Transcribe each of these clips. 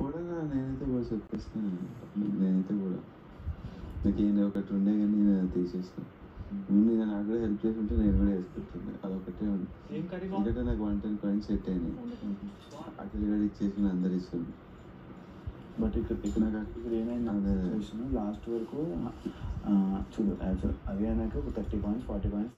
చూడగా నేనైతే కూడా చెప్పేస్తాను నేనైతే కూడా నాకు ఏంటి ఒకటి ఉండే కానీ నేను తీసేస్తాను ముందు నేను నాకు కూడా హెల్ప్ చేసి ఉంటే నేను కూడా వేసుకుంటుండే అదొకటే ఉంది ఏం కర్రీ ఎందుకంటే నాకు వన్ టెన్ కాయిన్స్ సెట్ అయినాయి అఖిల్ గడి ఇచ్చేసి అందరు ఇస్తుంది బట్ ఇక్కడ ఇక్కడ నాకు ఇక్కడ ఏమైంది అదే. చూసిన లాస్ట్ వరకు ఆ, చూడు యాక్చువల్ అవి అయినాక ఒక థర్టీ పాయింట్స్ ఫార్టీ పాయింట్స్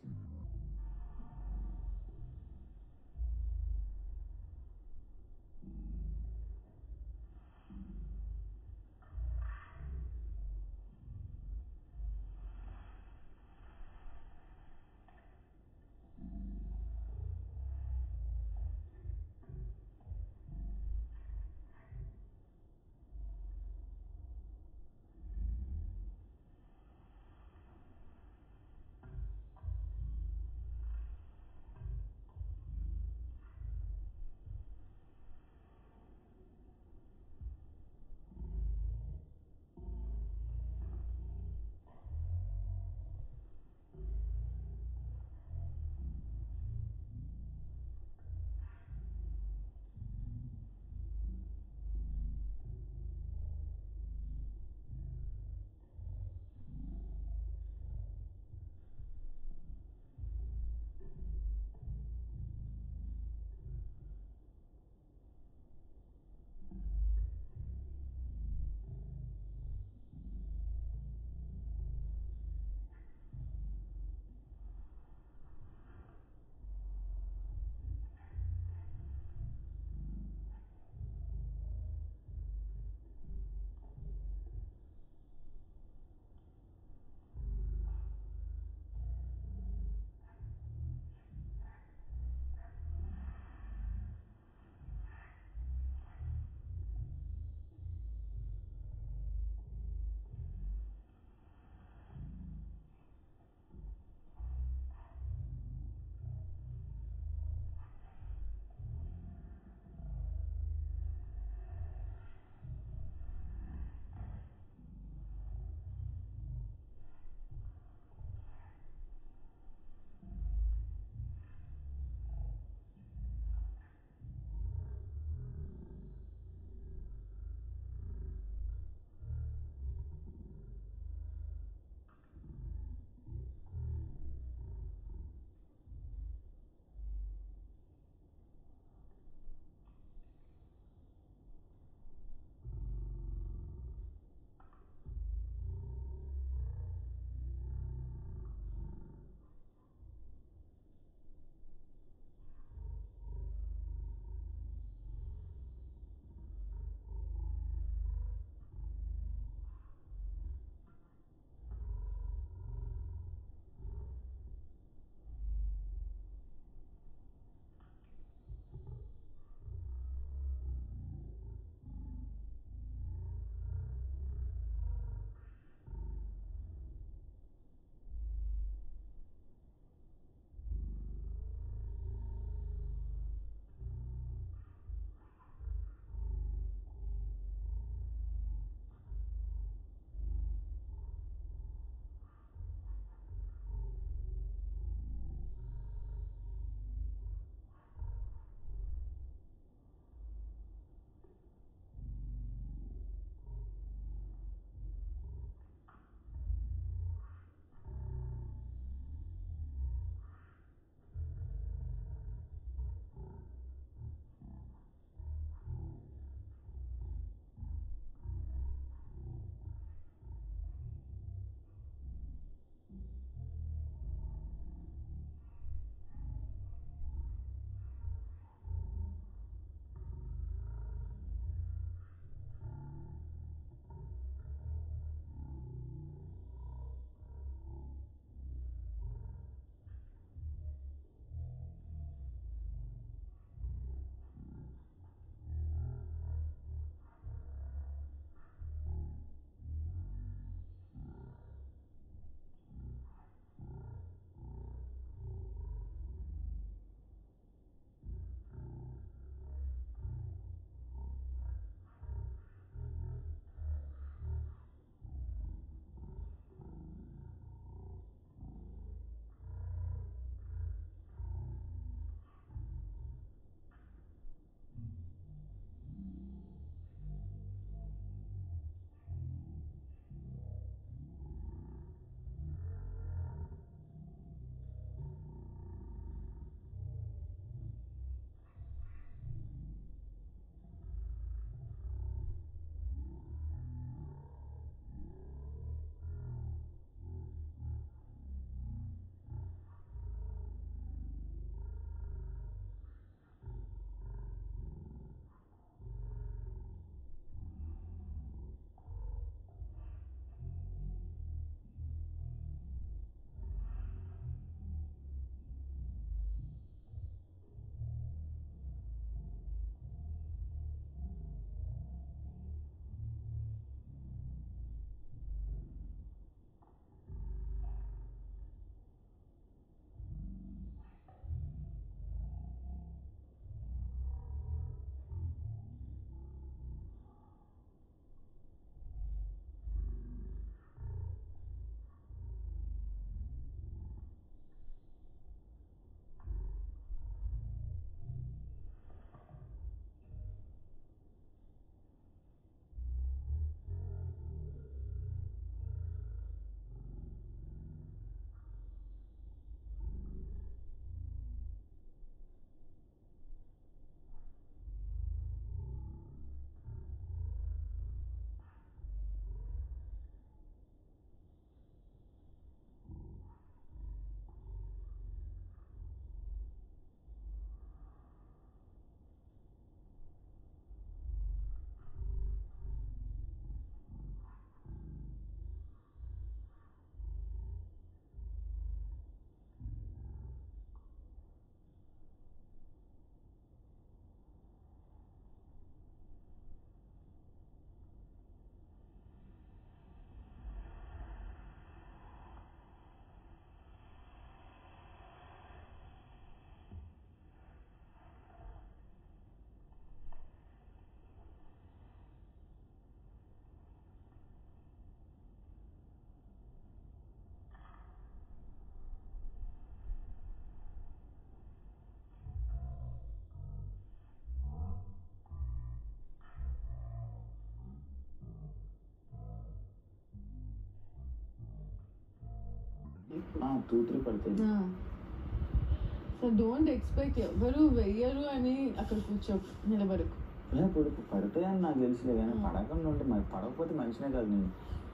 నీకు టూ త్రీ పడతాయి సో డోంట్ ఎక్స్పెక్ట్ ఎవరు వెయ్యరు అని అక్కడ కూర్చో నిలబడకు ఏ, ఇప్పుడు పడతాయని నాకు తెలుసులే కానీ పడకుండా ఉంటే మరి పడకపోతే మనిషినే కాదు నేను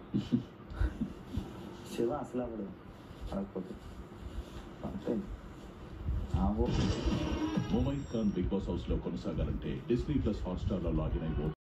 శివ అసలు అవ్వడు పడకపోతే పడతాయి ఆహో Mumaith Khan big boss house లో కొనసాగాలంటే డిస్నీ ప్లస్ హాట్స్టార్ లో లాగిన్ అయిపో